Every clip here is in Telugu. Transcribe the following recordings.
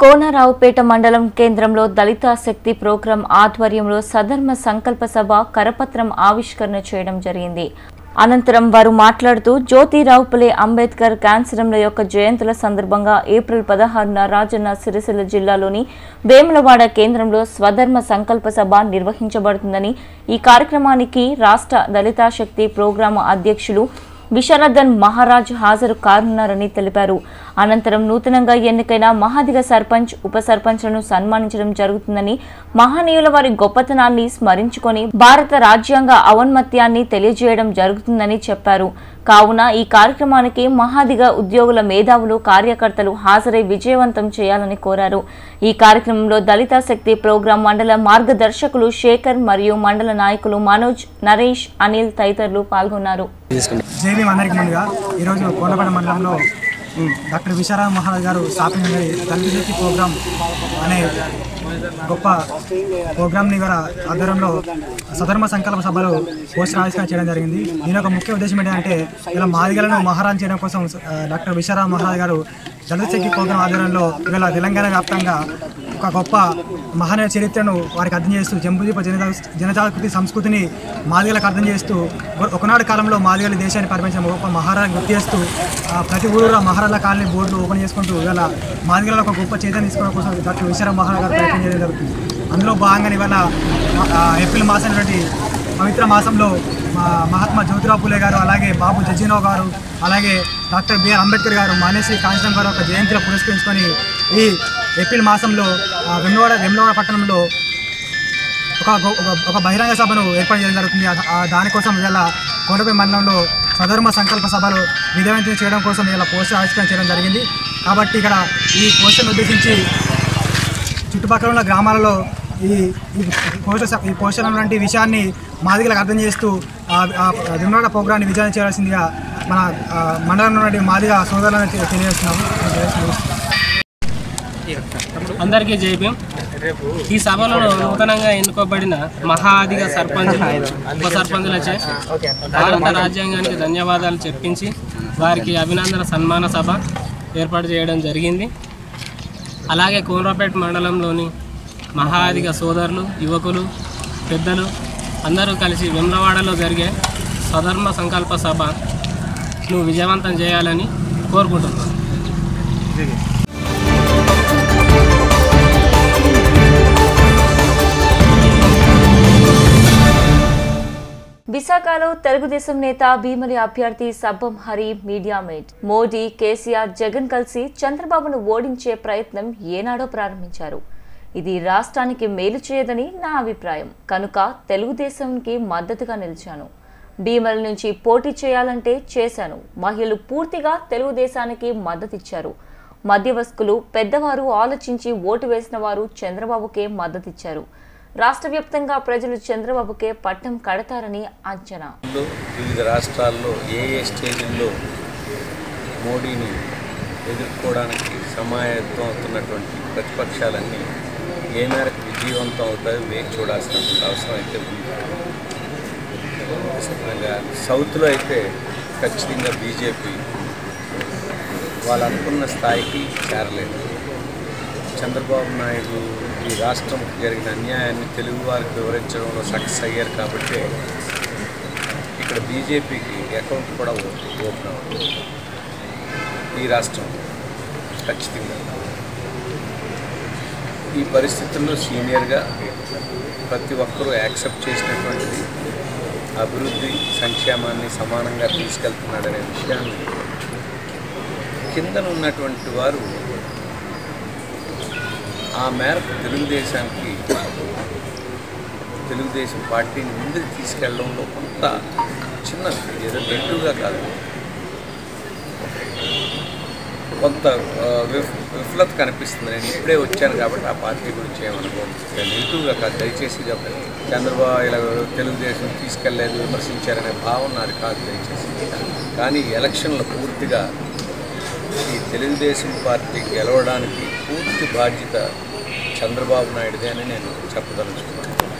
కోనరావుపేట మండలం కేంద్రంలో దళిత శక్తి ప్రోగ్రాం ఆధ్వర్యంలో సధర్మ సంకల్ప సభ కరపత్రం ఆవిష్కరణ చేయడం జరిగింది అనంతరం వారు మాట్లాడుతూ జ్యోతిరావుపులే అంబేద్కర్ క్యాన్సరంల యొక్క జయంతుల సందర్భంగా ఏప్రిల్ పదహారున రాజన్న సిరిసిల్ల జిల్లాలోని వేములవాడ కేంద్రంలో స్వధర్మ సంకల్ప సభ నిర్వహించబడుతుందని ఈ కార్యక్రమానికి రాష్ట్ర దళిత శక్తి ప్రోగ్రాం అధ్యక్షులు విశారదన్ మహారాజ్ హాజరు కానున్నారని తెలిపారు అనంతరం నూతనంగా ఎన్నికైన మహాదిగ సర్పంచ్ ఉప సర్పంచ్లను సన్మానించడం జరుగుతుందని మహనీయుల వారి గొప్పతనాన్ని స్మరించుకొని భారత రాజ్యాంగ ఔన్నత్యాన్ని తెలియజేయడం జరుగుతుందని చెప్పారు కావున ఈ కార్యక్రమానికి మహాదిగ ఉద్యోగుల మేధావులు కార్యకర్తలు హాజరై విజయవంతం చేయాలని కోరారు ఈ కార్యక్రమంలో దళిత శక్తి ప్రోగ్రాం మండల మార్గదర్శకులు శేఖర్ మరియు మండల నాయకులు మనోజ్ నరేష్ అనిల్ తదితరులు పాల్గొన్నారు జై భీమ్ అందరికీ ముందుగా ఈరోజు కోనపడ మండలంలో డాక్టర్ విశారాం మహారాజ్ గారు స్థాపించిన దళిత శక్తి ప్రోగ్రాం అనే గొప్ప ప్రోగ్రామ్ని కూడా ఆధ్వర్యంలో సధర్మ సంకల్ప సభలు పోస్టర్ ఆవిష్కరణ చేయడం జరిగింది దీని యొక్క ముఖ్య ఉద్దేశం ఏంటంటే ఇలా మాదిగలను మహారాజ్ చేయడం కోసం ఆ, డాక్టర్ విశారాం మహారాజ్ గారు దళిత శక్తి ప్రోగ్రాం ఆధ్వర్యంలో ఇవాళ తెలంగాణ వ్యాప్తంగా ఒక గొప్ప మహనీయ చరిత్రను వారికి అర్థం చేస్తూ జంబుదీప జనజా జనజాగృతి సంస్కృతిని మాదిగలకు అర్థం చేస్తూ ఒక- ఒకనాడు కాలంలో మాదిగల దేశాన్ని పరిపాలించిన గొప్ప మహారాజు గుర్తు చేస్తూ ఆ, ప్రతి ఊరు మహారాజా కాలనీ బోర్డులు ఓపెన్ చేసుకుంటూ ఇవాళ మాదిగల ఒక గొప్ప చైతన్యం తీసుకోవడం కోసం డాక్టర్ విశ్వరామ్ మహారాజ్ గారు ప్రయత్నం చేయడం జరుగుతుంది అందులో భాగంగా ఇవాళ ఆ, ఏప్రిల్ మాసం నుండి పవిత్ర మాసంలో మా మహాత్మా జ్యోతిరావు పూలే గారు అలాగే బాబు జజ్జీరావు గారు అలాగే డాక్టర్ బిఆర్ అంబేద్కర్ గారు మానేశ్వరి కాంచనం గారు ఒక జయంతిలో పురస్కరించుకొని ఈ ఏప్రిల్ మాసంలో ఆ, వెమ్లవాడ వెమ్లవాడ పట్టణంలో ఒక గొ- ఒక- ఒక బహిరంగ సభను ఏర్పాటు చేయడం జరుగుతుంది ఆ- ఆ దానికోసం ఇవాళ కోటపై మండలంలో సధర్మ సంకల్ప సభలు విజయవంతం చేయడం కోసం ఇలా పోస్టర్ ఆవిష్కరణ చేయడం జరిగింది కాబట్టి ఇక్కడ ఈ పోస్టర్ను ఉద్దేశించి చుట్టుపక్కల ఉన్న గ్రామాలలో ఈ ఈ పోస్టర్ స- ఈ పోస్టర్ లాంటి విషయాన్ని మాదిగలకు అర్థం చేస్తూ ఆ ఆ విమలాడ ప్రోగ్రాన్ని విజయం చేయాల్సిందిగా మన ఆ, మండలంలో ఉన్నటువంటి మాదిగ సోదరులను తె- తెలియజేస్తున్నాము అందరికీ జై భీమ్ ఈ సభలో నూతనంగా ఎన్నుకోబడిన మహాధిక సర్పంచ్ ఉప సర్పంచులచే భారత రాజ్యాంగానికి ధన్యవాదాలు చెప్పించి వారికి అభినందన సన్మాన సభ ఏర్పాటు చేయడం జరిగింది అలాగే కోనరాపేట మండలంలోని మహాధిక సోదరులు యువకులు పెద్దలు అందరూ కలిసి వెమ్లవాడలో జరిగే స్వధర్మ సంకల్ప సభను విజయవంతం చేయాలని కోరుకుంటున్నాను విశాఖలో తెలుగుదేశం నేత భీమలి అభ్యర్థి సబ్బం హరి మీడియా మేట్ మోడీ కేసీఆర్ జగన్ కలిసి చంద్రబాబును ఓడించే ప్రయత్నం ఏనాడో ప్రారంభించారు ఇది రాష్ట్రానికి మేలు చేయదని నా అభిప్రాయం కనుక తెలుగుదేశంకి మద్దతుగా నిలిచాను భీమల నుంచి పోటీ చేయాలంటే చేశాను మహిళలు పూర్తిగా తెలుగుదేశానికి మద్దతిచ్చారు మధ్యవస్కులు పెద్దవారు ఆలోచించి ఓటు వేసిన వారు చంద్రబాబుకే మద్దతిచ్చారు రాష్ట్ర వ్యాప్తంగా ప్రజలు చంద్రబాబుకే పట్టం కడతారని అంచనా లో వివిధ రాష్ట్రాల్లో ఏ ఏ స్టేజ్ల్లో మోడీని ఎదుర్కోవడానికి సమాయత్తం అవుతున్నటువంటి ప్రతిపక్షాలన్నీ ఏ మేరకు విజయవంతం అవుతాయో వేచి చూడాల్సినటువంటి అవసరం అయితే ఉంది ఖచ్చితంగా సౌత్లో అయితే ఖచ్చితంగా బీజేపీ వాళ్ళు అనుకున్న స్థాయికి చేరలేదు చంద్రబాబు నాయుడు ఈ రాష్ట్రంకి జరిగిన అన్యాయాన్ని తెలుగు వారికి వివరించడంలో సక్సెస్ అయ్యారు కాబట్టి ఇక్కడ బీజేపీకి అకౌంట్ కూడా ఓ- ఓపెన్ అవుతుంది ఈ రాష్ట్రం ఖచ్చితంగా ఈ పరిస్థితుల్లో సీనియర్గా ప్రతి ఒక్కరూ యాక్సెప్ట్ చేసినటువంటిది అభివృద్ధి సంక్షేమాన్ని సమానంగా తీసుకెళ్తున్నాడనే విషయాన్ని కిందన ఉన్నటువంటి వారు ఆ మేరకు తెలుగుదేశానికి తెలుగుదేశం పార్టీని ముందుకు తీసుకెళ్లడంలో కొంత చిన్న ఏదో నెట్టుగా కాదు కొంత ఆ, విఫ్ విఫలత కనిపిస్తుంది నేను ఇప్పుడే వచ్చాను కాబట్టి ఆ పార్టీ గురించి ఏమనుకోను నెగిటివ్గా కాదు దయచేసి చెప్పండి చంద్రబాబు ఇలా తెలుగుదేశం తీసుకెళ్లేదు విమర్శించారనే భావం నాది కాదు దయచేసి కానీ ఎలక్షన్లో పూర్తిగా ఈ తెలుగుదేశం పార్టీ గెలవడానికి పూర్తి బాధ్యత చంద్రబాబు నాయుడుదే అని నేను చెప్పదలుచుకున్నాను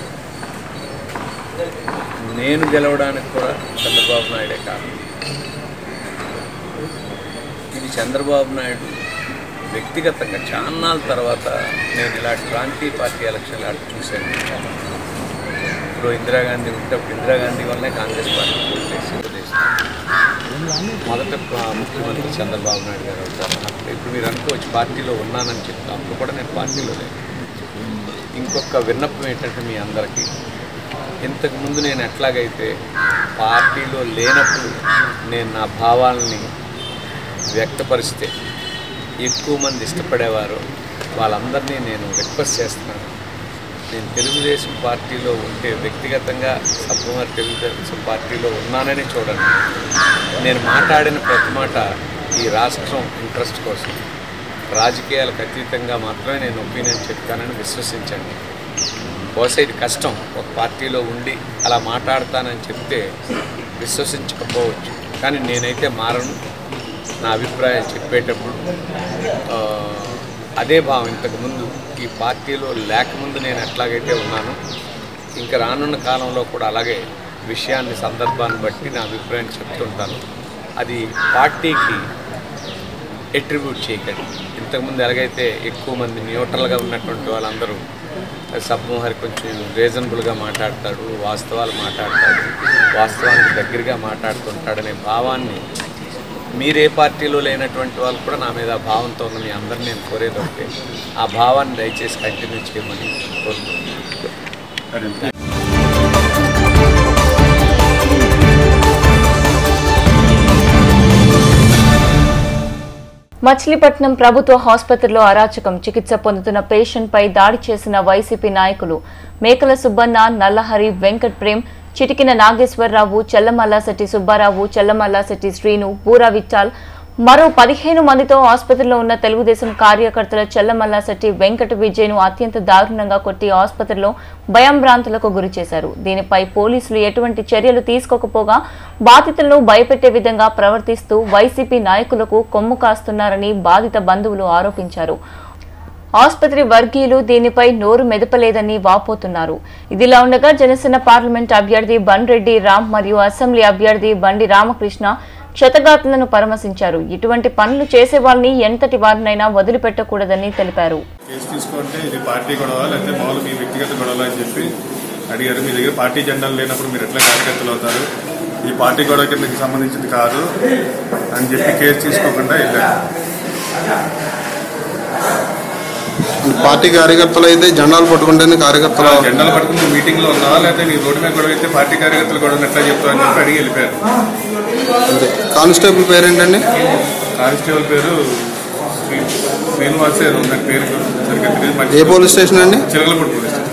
నేను గెలవడానికి కూడా చంద్రబాబు నాయుడే కారణం ఇది చంద్రబాబు నాయుడు వ్యక్తిగతంగా చాన్నాళ్ళ తర్వాత నేను ఇలాంటి ప్రాంతీయ పార్టీ ఎలక్షన్లు అటు చూశాను ఇప్పుడు ఇందిరాగాంధీ ఉంటే అప్పుడు ఇందిరాగాంధీ వల్లే కాంగ్రెస్ పార్టీ ఓటేసి వదిలేసింది. మొదట ఆ, ముఖ్యమంత్రి చంద్రబాబు నాయుడు గారు అవుతారు అప్పుడు ఇప్పుడు మీరు అనుకోవచ్చు పార్టీలో ఉన్నానని చెప్తాను అప్పుడు కూడా నేను పార్టీలో లేను ఇంకొక విన్నపం ఏంటంటే మీ అందరికీ ఇంతకుముందు నేను ఎట్లాగైతే పార్టీలో లేనప్పుడు నేను నా భావాలని వ్యక్తపరిస్తే ఎక్కువ మంది ఇష్టపడేవారు వాళ్ళందరినీ నేను రిక్వెస్ట్ చేస్తున్నాను నేను తెలుగుదేశం పార్టీలో ఉంటే వ్యక్తిగతంగా సబ్బుమారి తెలుగుదేశం పార్టీలో ఉన్నానని చూడండి నేను మాట్లాడిన ప్రతి మాట ఈ రాష్ట్రం ఇంట్రెస్ట్ కోసం రాజకీయాలకు అతీతంగా మాత్రమే నేను ఒపీనియన్ చెప్తానని విశ్వసించండి బహుశా ఇది కష్టం ఒక పార్టీలో ఉండి అలా మాట్లాడతానని చెప్తే విశ్వసించకపోవచ్చు కానీ నేనైతే మారను నా అభిప్రాయం చెప్పేటప్పుడు ఆ, అదే భావం ఇంతకుముందు ఈ పార్టీలో లేకముందు నేను ఎట్లాగైతే ఉన్నానో ఇంకా రానున్న కాలంలో కూడా అలాగే విషయాన్ని సందర్భాన్ని బట్టి నా అభిప్రాయం చెప్తుంటాను అది పార్టీకి ఎట్రిబ్యూట్ చేయకండి ఇంతకుముందు ఎలాగైతే ఎక్కువ మంది న్యూట్రల్గా ఉన్నటువంటి వాళ్ళందరూ సబ్మోహర్ కొంచెం రీజనబుల్గా మాట్లాడతాడు వాస్తవాలు మాట్లాడతాడు వాస్తవానికి దగ్గరగా మాట్లాడుతుంటాడనే భావాన్ని మీరే పార్టీలో లేనటువంటి వాళ్ళు కూడా నా మీద ఆ భావంతో ఉన్న మీ అందరిని నేను కోరేది ఒకటే ఆ భావాన్ని దయచేసి కంటిన్యూ చేయమని కోరుకుంటున్నాను మచిలీపట్నం ప్రభుత్వ ఆసుపత్రిలో అరాచకం చికిత్స పొందుతున్న పేషెంట్ పై దాడి చేసిన వైసీపీ నాయకులు మేకల సుబ్బన్న నల్లహరి వెంకట్ ప్రేమ్ చిటికిన నాగేశ్వరరావు చెల్లమల్లాశెట్టి సుబ్బారావు చెల్లమల్లాశెట్టి శ్రీను బూరా విఠాల్ మరో పదిహేను మందితో ఆసుపత్రిలో ఉన్న తెలుగుదేశం కార్యకర్తల చెల్లమల్లాశెట్టి వెంకట విజయ్ను అత్యంత దారుణంగా కొట్టి ఆసుపత్రిలో భయాంభ్రాంతులకు గురి చేశారు దీనిపై పోలీసులు ఎటువంటి చర్యలు తీసుకోకపోగా బాధితులను భయపెట్టే విధంగా ప్రవర్తిస్తూ వైసీపీ నాయకులకు కొమ్ము కాస్తున్నారని బాధిత బంధువులు ఆరోపించారు ఆసుపత్రి వర్గీయులు దీనిపై నోరు మెదపలేదని వాపోతున్నారు ఇదిలా ఉండగా జనసేన పార్లమెంట్ అభ్యర్థి బండ్రెడ్డి రామ్ మరియు అసెంబ్లీ అభ్యర్థి బండి రామకృష్ణ క్షతగాతులను పరామర్శించారు ఇటువంటి పనులు చేసే వాళ్ళని ఎంతటి వారినైనా వదిలిపెట్టకూడదని తెలిపారు కేసు తీసుకుంటే ఇది పార్టీ గొడవ లేకపోతే మామూలు మీ వ్యక్తిగత గొడవ అని చెప్పి అడిగారు మీ దగ్గర పార్టీ జెండాలు లేనప్పుడు మీరు ఎట్లా కార్యకర్తలు అవుతారు ఈ పార్టీ గొడవ కిందకి సంబంధించింది కాదు అని చెప్పి కేసు తీసుకోకుండా వెళ్ళారు పార్టీ కార్యకర్తలు అయితే జెండాలు పట్టుకుంటేనే కార్యకర్తలు జెండాలు పట్టుకుని నువ్వు మీటింగ్ లో ఉన్నావా లేకపోతే నీ రోడ్డు మీద గొడవ అయితే పార్టీ కార్యకర్తలు గొడవ ఎట్లా చెప్తావు అని చెప్పి అడిగి వెళ్ళిపోయారు అంతే కానిస్టేబుల్ పేరేంటండి కానిస్టేబుల్ పేరు శ్రీ- శ్రీనివాస్ ఏదో నాకు పేరు సరిగ్గా తెలియదు ఏ మంచి పోలీస్ స్టేషన్ అండి చిరగలపూడి పోలీస్ స్టేషన్.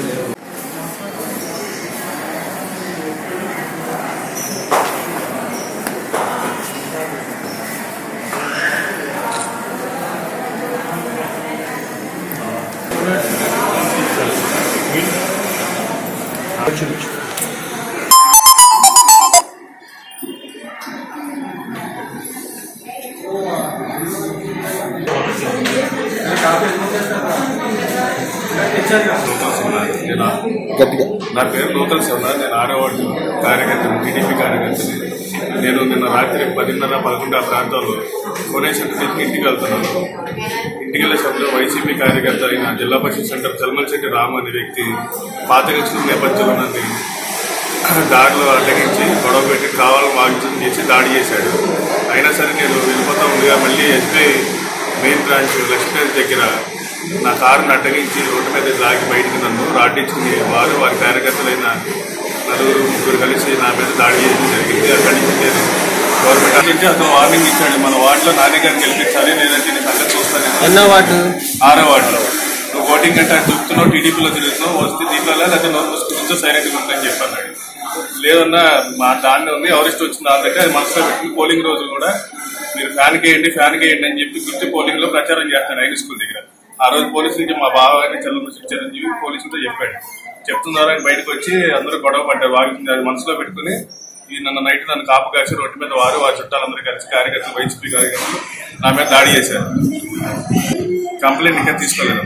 నేను గట్టిగా నా పేరు లోకల్ శివనాథ్ నేను ఆరో వార్డు కార్యకర్తను టీడీపీ కార్యకర్తని నేను నిన్న రాత్రి పదిన్నర పదకొండు ఆ ప్రాంతంలో కోనేశ్వరం నుంచి ఇంటికి వెళ్తున్నాను ఇంటికి వెళ్ళే సమయంలో వైసీపీ కార్యకర్త అయిన జిల్లా పరిషత్ సెంటర్ చల్మల్ శెట్టి రామ్ అనే వ్యక్తి పాతగచ్చిన నేపథ్యంలో నన్ను దారిలో అడ్డగించి గొడవ పెట్టి కావాలని వాగ్దానం చేసి దాడి చేశాడు అయినా సరే నేను వెళ్ళిపోతా ఉండగా మళ్ళీ ఎస్బీఐ మెయిన్ బ్రాంచ్ లక్ష్మీ దగ్గర నా కారుని అడ్డగించి రోడ్డు మీద లాగి బయటికి నన్ను రాడ్డించుకుని వారు వారి కార్యకర్తలైన నలుగురు ముగ్గురు కలిసి నా మీద దాడి చేయడం జరిగింది అక్కడి నుంచి నేను గవర్నమెంట్ నుంచి అతను వార్నింగ్ ఇచ్చాడు మన వార్డులో నాని గారిని గెలిపించాలి లేదంటే నేను సంగతి చూస్తాను ఎన్నో వార్డు ఆరో వార్డులో నువ్వు ఓటింగ్ అంటే చూపుతున్నావు టీడీపీలో తిరుగుతున్నావు వస్తే దీంట్లో లేకపోతే నోరు మూసుకుంటూ సైలెంట్గా ఉందని చెప్పన్నాడు లేదన్నా మా దాన్ని ఉంది ఎవరిస్ట్ వచ్చింది దాని దగ్గర అది మనసులో పెట్టుకుని పోలింగ్ రోజు కూడా మీరు ఫ్యాన్ వేయండి ఫ్యాన్ వేయండి అని చెప్పి గుర్తు పోలింగ్ లో ప్రచారం చేస్తాను హై స్కూల్ దగ్గర ఆ రోజు పోలీసు నుంచి మా బావ గారిని చల్లని ఇచ్చారని చెప్పి పోలీసులతో చెప్పాడు చెప్తున్నారు అని బయటకు వచ్చి అందరూ గొడవ పడ్డారు వాగి అది మనసులో పెట్టుకుని ఈ నన్ను నైట్ నన్ను కాపు కాసి రోడ్డు మీద వారు వారి చుట్టాలందరూ కలిసి కార్యకర్తలు వైసీపీ కార్యకర్తలు నా మీద దాడి చేశారు కంప్లైంట్ ఇంకా తీసుకోలేదు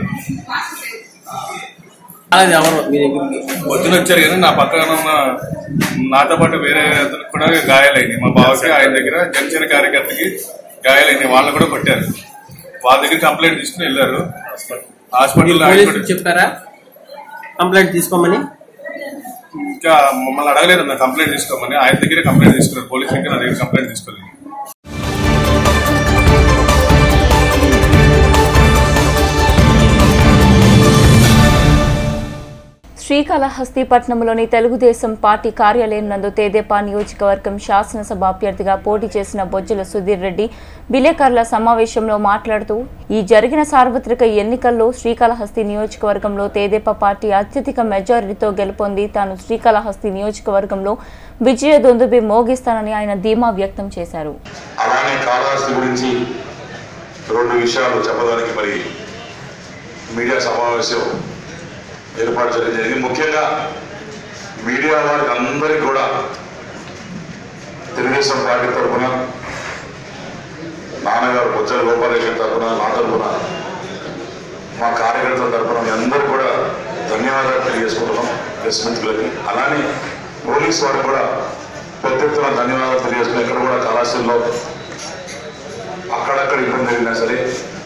అది ఎవరు మీ దగ్గరికి పొద్దున వచ్చారు కానీ నా పక్కన ఉన్న నాతో పాటు వేరే అతనికి కూడా గాయాలైంది మా బావకి ఆయన దగ్గర జనసేన కార్యకర్తకి గాయాలైంది వాళ్ళని కూడా కొట్టారు వాళ్ళ దగ్గర కంప్లైంట్ తీసుకుని వెళ్ళారు హాస్పిటల్లో పోలీసులు చెప్పారా కంప్లైంట్ తీసుకోమని ఇంకా మమ్మల్ని అడగలేదు అన్న కంప్లైంట్ తీసుకోమని ఆయన దగ్గరే కంప్లైంట్ తీసుకున్నారు పోలీస్ ఇంకా నా దగ్గర కంప్లైంట్ తీసుకోలేదు శ్రీకాళహస్తిపట్నంలోని తెలుగుదేశం పార్టీ కార్యాలయం నందు తేదేపా నియోజకవర్గం శాసనసభ అభ్యర్థిగా పోటీ చేసిన బొజ్జల సుధీర్ రెడ్డి విలేకరుల సమావేశంలో మాట్లాడుతూ ఈ జరిగిన సార్వత్రిక ఎన్నికల్లో శ్రీకాళహస్తి నియోజకవర్గంలో తేదేపా పార్టీ అత్యధిక మెజారిటీతో గెలుపొంది తాను శ్రీకాళహస్తి నియోజకవర్గంలో విజయ దొందుబి మోగిస్తానని ఆయన ధీమా వ్యక్తం చేశారు అలానే కాళహస్తి గురించి రెండు విషయాలు చెప్పడానికి మరి మీడియా సమావేశం ఏర్పాటు చేయడం జరిగింది ముఖ్యంగా మీడియా వారికి అందరికీ కూడా తెలుగుదేశం పార్టీ తరఫున నాన్నగారు బొజ్జల గోపాలకృష్ణ తరఫున నా తరఫున మా కార్యకర్తల తరఫున మీ అందరూ కూడా ధన్యవాదాలు తెలియజేసుకుంటున్నాం ప్రెస్ మిత్రులకి అలానే పోలీస్ వారికి కూడా పెద్ద ఎత్తున ధన్యవాదాలు తెలియజేస్తున్నాం ఇక్కడ కూడా కళాశాలలో అక్కడక్కడ ఇబ్బంది జరిగినా సరే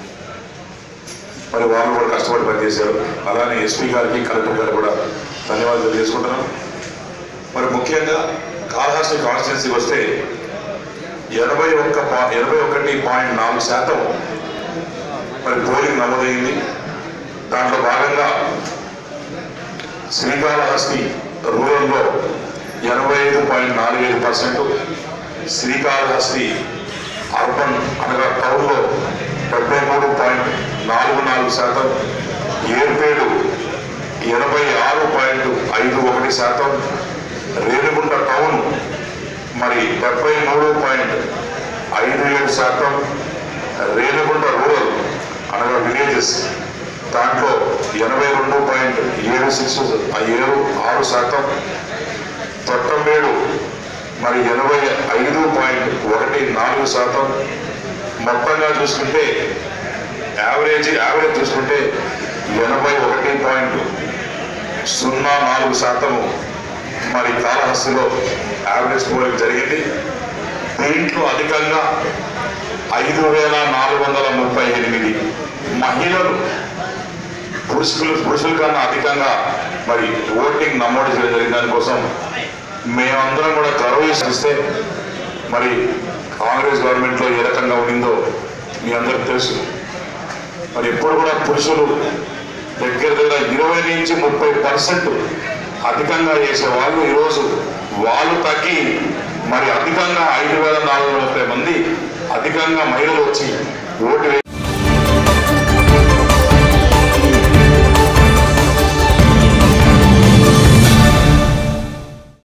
మరి వాళ్ళు కూడా కష్టపడి పనిచేశారు అలానే ఎస్పీ గారికి కలెక్టర్ గారికి కూడా ధన్యవాదాలు తెలియజేసుకుంటున్నాం మరి ముఖ్యంగా కాళహస్తి కాన్స్టిట్యున్సీకి వస్తే ఎనభై ఒక్క పా- ఎనభై ఒకటి పాయింట్ నాలుగు శాతం మరి పోలింగ్ నమోదైంది దాంట్లో భాగంగా శ్రీకాళహస్తి రూరల్లో ఎనభై ఐదు పాయింట్ నాలుగు ఐదు పర్సెంట్ శ్రీకాళహస్తి అర్బన్ అనగా టౌన్లో డెబ్బై మూడు పాయింట్ నాలుగు నాలుగు శాతం ఏర్పేడు ఎనభై ఆరు పాయింట్ ఐదు ఒకటి శాతం రేణిగుంట టౌన్ మరి డెబ్బై మూడు పాయింట్ ఐదు ఏడు శాతం రేణిగుంట రూరల్ అనగా విలేజెస్ దాంట్లో ఎనభై రెండు పాయింట్ ఏడు సిక్స్ ఏడు ఆరు శాతం తొట్టంబేడు మరి ఎనభై ఐదు పాయింట్ ఒకటి నాలుగు శాతం మొత్తంగా చూసుకుంటే యావరేజ్ యావరేజ్ చూసుకుంటే ఎనభై ఒకటి పాయింట్ సున్నా నాలుగు శాతము మరి కాళహస్తిలో యావరేజ్ పోలింగ్ జరిగింది దీంట్లో అధికంగా ఐదు వేల నాలుగు వందల ముప్పై ఎనిమిది మహిళలు పురుషులు పురుషుల కన్నా అధికంగా మరి ఓటింగ్ నమోదు చేయడం జరిగిన దానికోసం మేమందరం కూడా గర్విస్తే మరి కాంగ్రెస్ గవర్నమెంట్లో ఏ రకంగా ఉండిందో మీ అందరికి తెలుసు మరి ఎప్పుడు కూడా పురుషులు దగ్గర దగ్గర ఇరవై నుంచి ముప్పై పర్సెంట్ అధికంగా చేసే వాళ్ళు ఈరోజు వాళ్ళు తగ్గి మరి అధికంగా ఐదు వేల నాలుగు వందల ముప్పై మంది అధికంగా మహిళలు వచ్చి ఓటు వే-